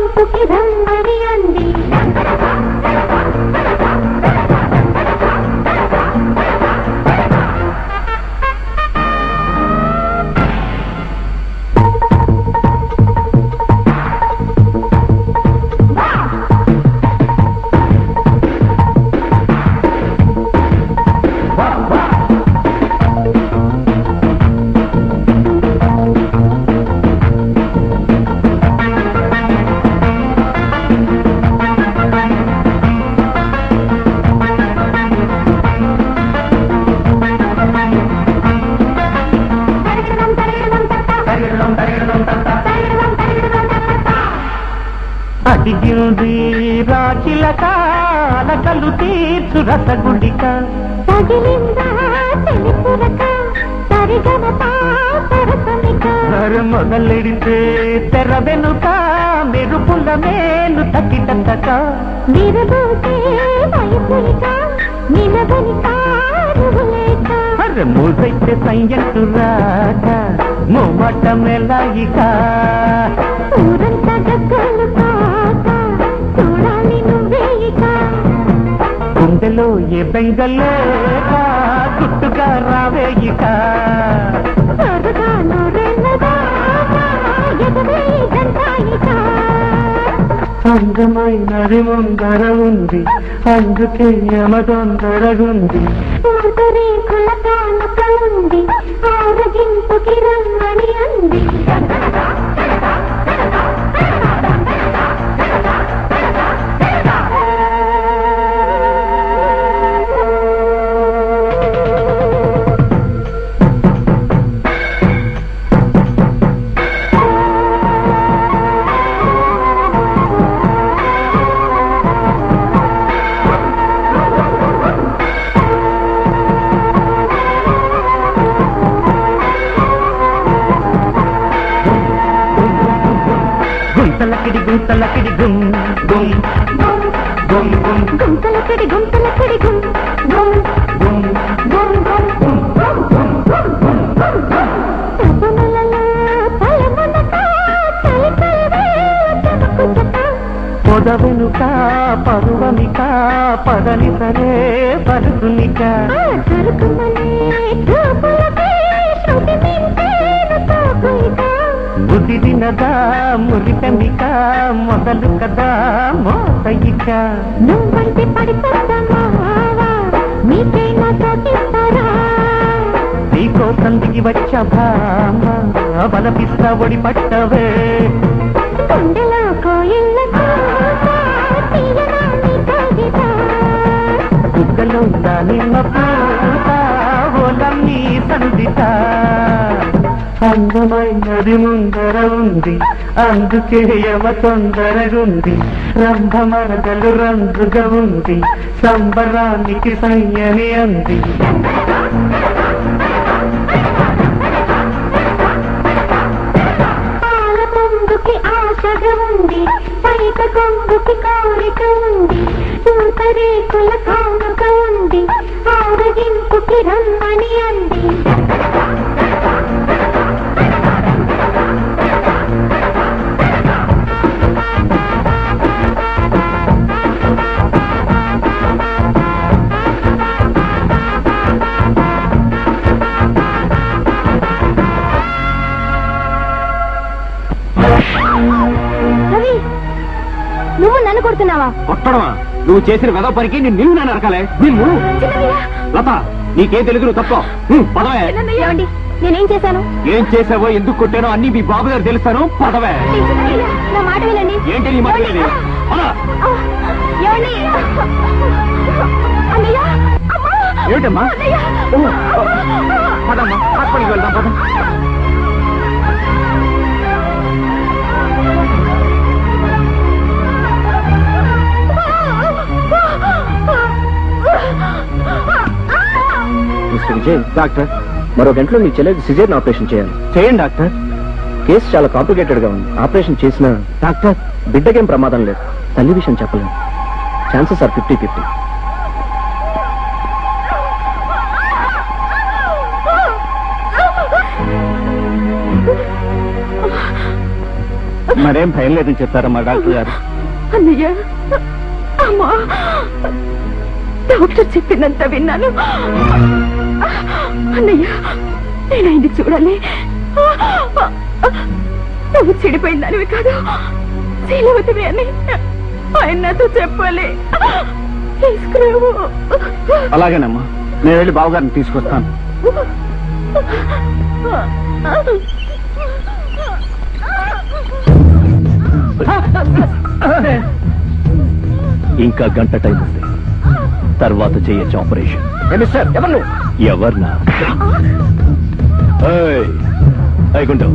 ఆరగింపుకి రమ్మని అంది తరగడం తరగడం తరగడం తరగడం తరగడం అడిగింది రాచిలక అలకలు తీర్చు రసగుడిక తగిలిందా తెలుపురక సరిగమపా సరసమిక నర మొదలెడితే తెర వెనుక మెరుపుల మేలు తక్కిటక విరబోతే వయసులిక నిలబలిక రువులేక అరే మూసైతే సయ్యట్టు రాక మూమట మెలాయిక ఊరంతా గగ్గలు కాక చూడాలి నువ్వే ఇక గుండెలో ఏ బెంగలేక గుట్టుగా రావేయిక సరదా నూరెళ్ళదా ఎదవే జంటాయిక అందమైనది ముందర ఉంది అందుకే యమ తొందరగుంది పూతరేకుల కానుక ఉంది ఆరగింపుకి రమ్మని అంది గుంతలకిడి గుంతలకిడి గుం గుం గుం గుం గుంతలకడి గుంతలకడి గుం గుం గుం గుం గుం గుం గుం గుం గుం గుం గుం తపనలలో తలమునక తలకలవే తనుకుచక పొద వెనుక పరువమిక పదని సరే పరుకునిక ఆ సరుకుమనే చూపులకే శృతి మించేను తాకుయిక ముదిరినదా మురిపెమిక మొదలు కదా మోసయిక నువ్వంటే పడిపోతావా మీకైనా తోటిస్తారా నీకోసం దిగి వచ్చ భామ బలపిస్తా ఒడి పట్టవే గుండెలో కోయిళ్ళ కూత తీయనా నీ కవిత బుగ్గలో దానిమ్మ పూత ఓలన్నీ సందిత అందమైనది ముందర ఉంది అందుకే యమ తొందరగుంది రంభ మరదలు రంజుగా ఉంది సంబరానికి సయ్యని అంది పాల పొంగుకి ఆశగా ఉంది పైక కొంగుకి కోరిక ఉంది పూత రేకుల కానుక ఉంది ఆరగింపుకి రమ్మని అంది రవి నువ్వు నన్ను కొడుతున్నావా కొట్టడమా నువ్వు చేసిన వెదవ పనికి నేను నీవు నన్ను నరకాలే నిన్ను చిన్నయ్య లత నీకేం తెలుగు నువ్వు తప్ప పదవే ఏమండి నేనేం చేశాను ఏం చేసావో ఎందుకు కొట్టానో అన్ని మీ బాబు గారు తెలుస్తాను పదవే చిన్నయ్య, నా మాట వినండి ఏంటి నీ మాట వినేది? పద. ఆ, ఏమండి అన్నయ్య అమ్మా! ఏమిటమ్మా? అన్నయ్య! ఓ, ఓ, పదమ్మా హాస్పిటల్కి వెళ్దాం పద మిస్టర్ విజయ్ డాక్టర్ మరో గంటలో మీ చెల్లెకి సిజేరియన్ ఆపరేషన్ చేయాలి చేయండి డాక్టర్ కేసు చాలా కాంప్లికేటెడ్ గా ఉంది ఆపరేషన్ చేసిన డాక్టర్ బిడ్డకేం ప్రమాదం లేదు తల్లి విషయం చెప్పలేము ఛాన్సెస్ ఆర్ ఫిఫ్టీ ఫిఫ్టీ మరేం భయం లేదని చెప్పారమ్మా డాక్టర్ గారు అన్నయ్య అమ్మా డాక్టర్ చెప్పినంత విన్నాను అన్నయ్య నేనైంది చూడాలి నువ్వు చెడిపోయిందానివి కాదు శీలవతివి అని ఆయన నాతో చెప్పాలి తీసుకురావు అలాగేనమ్మా నేను వెళ్ళి బావగారిని తీసుకొస్తాను ఇంకా గంట టైం ఉంది తర్వాత చేయొచ్చు ఆపరేషన్ సార్ ఎవరు ఎవర్నా అయ్యకుంటాం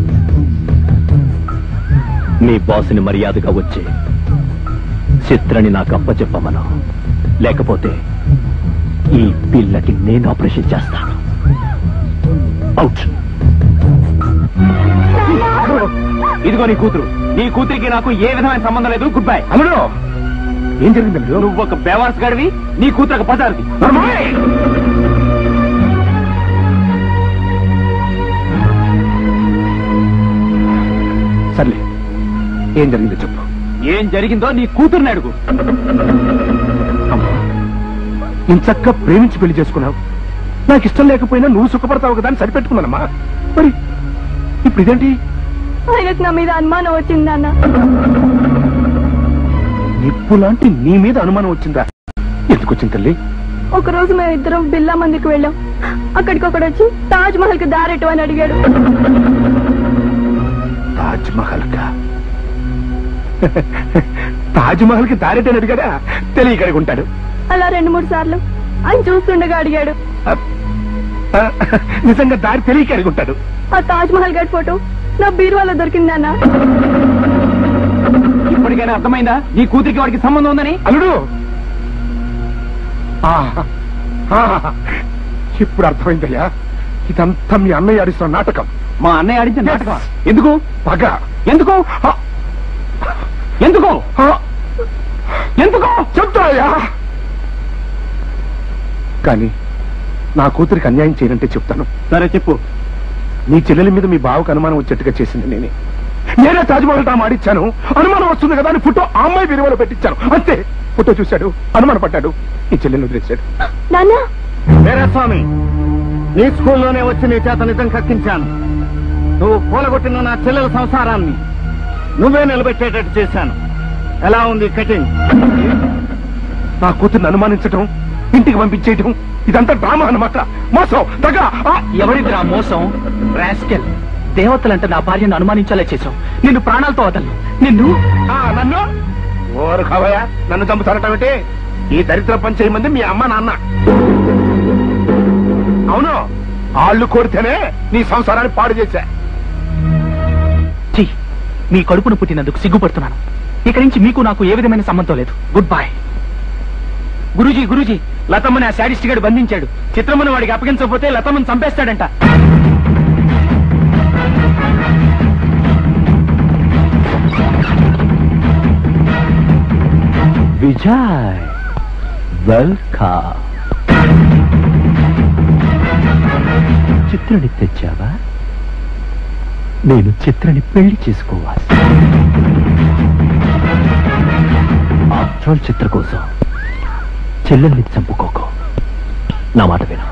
నీ బాసుని మర్యాదగా వచ్చి చిత్రని నాకు అప్పచెప్పమను లేకపోతే ఈ పిల్లకి నేను ఆపరేషన్ చేస్తాను అవుట్ ఇదిగో నీ కూతురు నీ కూతురికి నాకు ఏ విధమైన సంబంధం లేదు గుడ్ బై అల్లుడు ఏం జరిగింది అల్లుడు నువ్వు ఒక బేవార్స్ గడివి నీ కూతురు ఒక పదార్థి సర్లే ఏం జరిగిందో చెప్పు ఏం జరిగిందో నీ కూతుర్ని అడుగు ఇంచక్క ప్రేమించి పెళ్లి చేసుకున్నావు నాకు ఇష్టం లేకపోయినా నువ్వు సుఖపడతావు కదా అని సరిపెట్టుకున్నానమ్మా మరి ఇప్పుడు ఇదేంటి ఆయనకు నా మీద అనుమానం వచ్చింది నాన్న నిప్పు లాంటి నీ మీద అనుమానం వచ్చిందా ఎందుకు వచ్చింది తల్లి ఒక రోజు మేము ఇద్దరం బిల్లా మందికి వెళ్ళాం అక్కడికి ఒకడు వచ్చి తాజ్ మహల్ కి దారెట్టు అని అడిగాడు తాజ్ మహల్ కా తాజ్ మహల్ కి దారేటని అడిగాడా తెలియకడిగి ఉంటాడు అలా రెండు మూడు సార్లు ఆయన చూస్తుండగా అడిగాడు ఆ, ఆ, నిజంగా దారి తెలియకడిగి ఉంటాడు ఆ తాజ్ మహల్ గడ్ ఫోటో నా బీరువాలో దొరికింది నాన్న ఇప్పటికైనా అర్థమైందా నీ కూతురికి వాడికి సంబంధం ఉందని అల్లుడు ఆ, ఆ, ఇప్పుడు అర్థమైందయ్యా ఇదంతా మీ అన్నయ్య ఆడిస్తున్న నాటకం మా అన్నయ్య ఆడించిన నాటకం ఎందుకు పగ ఎందుకు ఆ, ఎందుకు ఆ, ఎందుకు చెప్తాయా కానీ నా కూతురికి అన్యాయం చేయనంటే చెప్తాను సరే చెప్పు నీ చెల్లెల మీద మీ బావకు అనుమానం వచ్చేట్టుగా చేసింది నేనే నేనే తాజ్మహల్ డ్రామా ఆడిచ్చాను అనుమానం వస్తుంది కదా అని ఫోటో ఆ అమ్మాయి విలువలో పెట్టించాను అంతే ఫోటో చూశాడు అనుమాన పడ్డాడు నీ చెల్లెల్ని వదిలేశాడు నాన్న వీరస్వామి నీ స్కూల్లోనే వచ్చి నీ చేత నిజం కక్కించాను నువ్వు పూలగొట్టిన నా చెల్లెల సంసారాన్ని నువ్వే నిలబెట్టేటట్టు చేశాను ఎలా ఉంది కటింగ్ నా కూతుర్ని అనుమానించటం ఇంటికి పంపించేయటం ఇదంతా డ్రామా అన్నమాట మోసం దగ్గ ఎవరిదిరా మోసం రాస్కెల్ దేవతలంటే నా భార్యను అనుమానించేలా చేశావు నిన్ను ప్రాణాలతో వదలను నిన్ను నన్ను ఓరు కావయా నన్ను చంపుతారటమిటి ఈ దరిద్ర పని చేయమంది మీ అమ్మ నాన్న అవును ఆళ్ళు కోరితేనే నీ సంసారాన్ని పాడు చేశా ఛీ, మీ కడుపును పుట్టినందుకు సిగ్గుపడుతున్నాను ఇక నుంచి మీకు నాకు ఏ విధమైన సంబంధం లేదు గుడ్ బై గురూజీ గురూజీ లతమ్మని ఆ శాడిస్ట్ గడు బంధించాడు చిత్రమ్మను వాడికి అప్పగించకపోతే లతమ్మని చంపేస్తాడంట విజయ్ వెల్కమ్ చిత్రని తెచ్చావా నేను చిత్రని పెళ్లి చేసుకోవాలి ఆఫ్టర్ చిత్ర కోసం చెల్లెల్ని చంపుకోకు నా మాట విను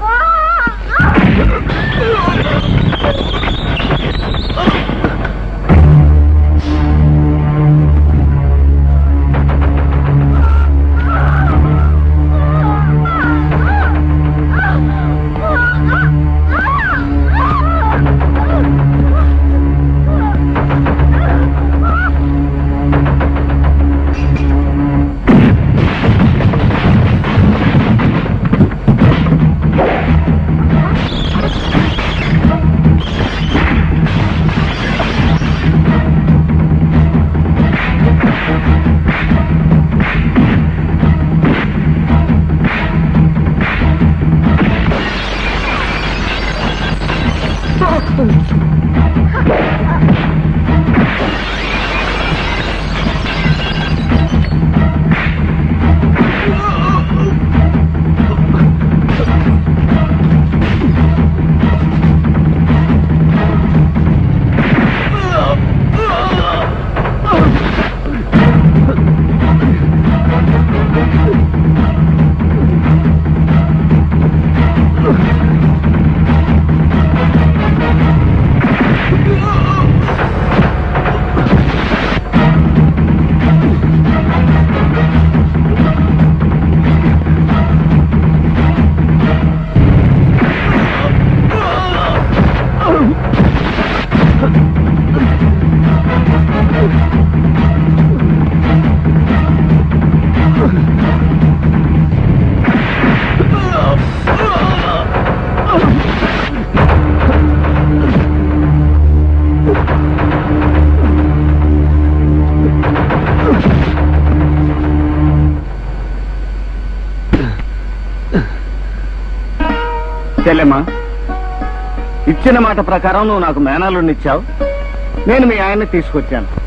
చెల్లెమ్మా ఇచ్చిన మాట ప్రకారం నువ్వు నాకు మేనాలునిచ్చావు నేను మీ ఆయన్ని తీసుకొచ్చాను